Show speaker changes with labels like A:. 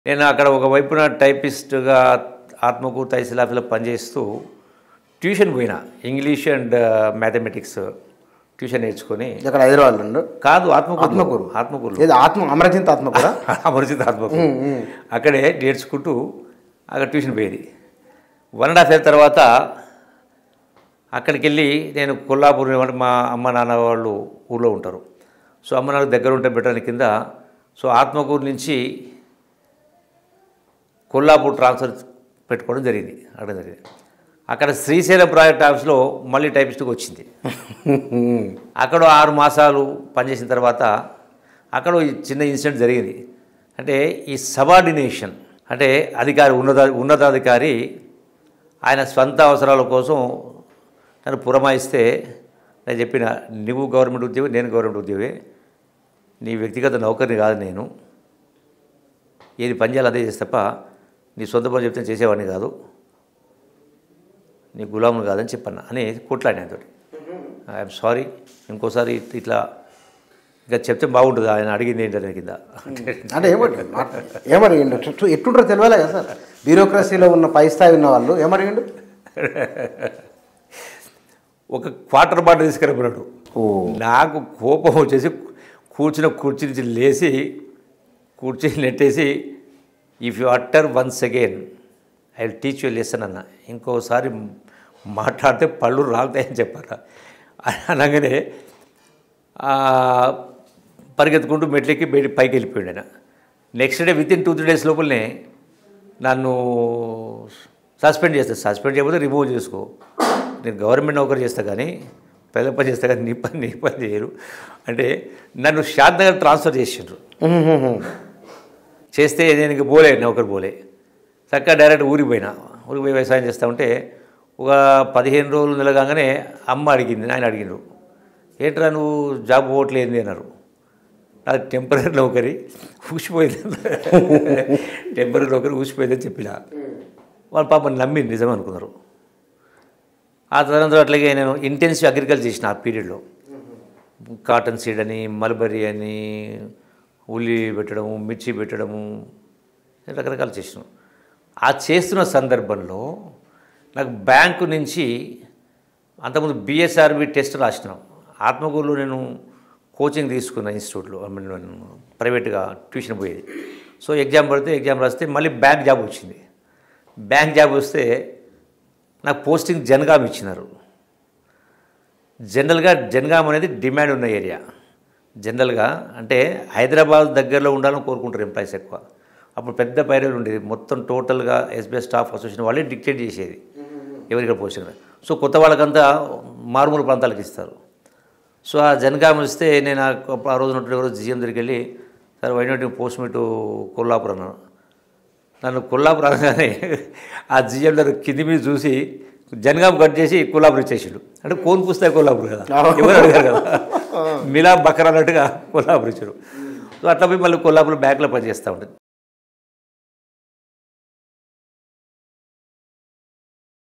A: నేను అక్కడ ఒక వైపున టైపిస్ట్గా ఆత్మకూరు తహసీల్ ఆఫీస్లో పనిచేస్తూ ట్యూషన్ పోయినా ఇంగ్లీష్ అండ్ మ్యాథమెటిక్స్ ట్యూషన్ నేర్చుకొని
B: ఇక్కడ హైదరాబాద్ నుండి
A: కాదు ఆత్మకూరు
B: ఆత్మకూరు.
A: ఆత్మకూరు
B: ఏది ఆత్మ అమరచింత ఆత్మకూర
A: అమర్చిత ఆత్మకూరు అక్కడే నేర్చుకుంటూ అక్కడ ట్యూషన్ పోయేది వన్ అండ్ హాఫ్ ఇయర్ తర్వాత అక్కడికి వెళ్ళి నేను కొల్లాపూర్ అంటే మా అమ్మ నాన్న వాళ్ళు ఊళ్ళో ఉంటారు సో అమ్మ నాన్న దగ్గర ఉంటే బెటర్ అని కింద సో ఆత్మకూరు నుంచి కొల్లాపూర్ ట్రాన్స్ఫర్ పెట్టుకోవడం జరిగింది అక్కడ జరిగింది అక్కడ శ్రీశైలం ప్రాజెక్ట్ ఆఫీస్లో మళ్ళీ టైపిస్ట్కి వచ్చింది అక్కడ ఆరు మాసాలు పనిచేసిన తర్వాత అక్కడ ఈ చిన్న ఇన్సిడెంట్ జరిగింది అంటే ఈ సబార్డినేషన్ అంటే అధికారి ఉన్నత ఉన్నతాధికారి ఆయన స్వంత అవసరాల కోసం నన్ను పురమాయిస్తే నేను చెప్పిన నువ్వు గవర్నమెంట్ ఉద్యోగి నేను గవర్నమెంట్ ఉద్యోగి నీ వ్యక్తిగత నౌకరిని కాదు నేను ఏది పని చేయాలి అదే చేస్తే తప్ప నీ సొంత పని చెప్తే చేసేవాడిని కాదు నీ గులాములు కాదని చెప్పన్న అని కొట్లాడిన తోటి ఐఎమ్ సారీ ఇంకోసారి ఇట్- ఇట్లా ఇంకా చెప్తే బాగుంటుంది ఆయన అడిగింది ఏంటనే కింద
B: అంటే ఏమడి ఏమడిగిండు చూ- ఎట్లుంటారో తెలియాలి కదా సార్ బ్యూరోక్రసీలో ఉన్న పై స్థాయి ఉన్న వాళ్ళు ఏమడిగిండు
A: ఒక క్వార్టర్ బాటిల్ తీసుకురమ్మన్నాడు
B: ఓ
A: నాకు కోపం వచ్చేసి కూర్చున్న కుర్చీ నుంచి లేచి కుర్చీ నెట్టేసి if you utter once again I will teach you lesson అన్న ఇంకోసారి మాట్లాడితే పళ్ళు రాలుతాయని చెప్పారు అనగానే ఆ, పరిగెత్తుకుంటూ మెట్లెక్కి బయట పైకి వెళ్ళిపోయాడు ఆయన next day with in two three days లోపలనే నన్ను సస్పెండ్ చేస్తా సస్పెండ్ చేయకపోతే రిమూవ్ చేసుకో నేను గవర్నమెంట్ నౌకరీ చేస్తా కానీ పెద్ద పని చేస్తా కానీ నీ పని నీ పని చేయరు అంటే నన్ను షాద్ నగర్ ట్రాన్స్ఫర్ చేసిండ్రు చేస్తే నేను ఇంక పోలే నౌకరు పోలే చక్కగా డైరెక్ట్ ఊరికి పోయినా ఊరికి పోయి వ్యవసాయం చేస్తూ ఉంటే ఒక పదిహేను రోజులు నిలగానే అమ్మ అడిగింది ఆయన అడిగిండ్రు ఏంట్రా నువ్వు జాబ్ పోవట్లేదు అన్నారు నాకు టెంపరీ నౌకరీ ఊసిపోయింది టెంపరీ నౌకరీ ఊసిపోయిందని చెప్పిన వాళ్ళ పాప నమ్మి నిజం అనుకున్నారు ఆ తర్వాత అట్లాగే నేను ఇంటెన్సివ్ అగ్రికల్చర్ చేసిన ఆ పీరియడ్లో కాటన్ సీడ్ అని మల్బరీ అని ఉల్లి పెట్టడము మిర్చి పెట్టడము రకరకాలు చేసినాం ఆ చేస్తున్న సందర్భంలో నాకు బ్యాంకు నుంచి అంతకుముందు బిఎస్ఆర్బి టెస్ట్ రాసినాం ఆత్మకూరులో నేను కోచింగ్ తీసుకున్న ఇన్స్టిట్యూట్లో I mean, నేను ప్రైవేట్గా ట్యూషన్ పోయేది సో ఎగ్జామ్ పడితే ఎగ్జామ్ రాస్తే మళ్ళీ బ్యాంక్ జాబ్ వచ్చింది బ్యాంక్ జాబ్ వస్తే నాకు పోస్టింగ్ జనగాం ఇచ్చినారు జనరల్గా జనగాం అనేది డిమాండ్ ఉన్న ఏరియా జనరల్గా అంటే హైదరాబాద్ దగ్గరలో ఉండాలని కోరుకుంటారు ఎంప్లాయీస్ ఎక్కువ అప్పుడు పెద్ద పైరలు ఉండేది మొత్తం టోటల్గా ఎస్బీఐ స్టాఫ్ అసోసియేషన్ వాళ్ళే డిక్టేట్ చేసేది ఎవరిక్కడ పోస్టింగ్ సో కొత్త వాళ్ళకంతా మారుమూల ప్రాంతాలకు ఇస్తారు సో ఆ జనగాం ఇస్తే నేను ఆ ఆ రోజు ఉన్నట్టు ఎవరో జిఎం దగ్గరికి వెళ్ళి sir why not post me at Kollapuram అన్నాను నన్ను కొల్లాపురం అనగానే ఆ జిఎం దగ్గర కింది మీద చూసి జనగాం కట్ చేసి కొల్లాపురం ఇచ్చేసాడు అంటే కోన్ పుస్తాయి కొల్లాపురం కదా ఎవరు అడిగారు కదా మిలా బకర్ అన్నట్టుగా కొల్లాపురం ఇచ్చారు సో అట్లా పోయి మళ్ళీ కొల్లాపురం బ్యాంక్లో పనిచేస్తూ ఉంటుంది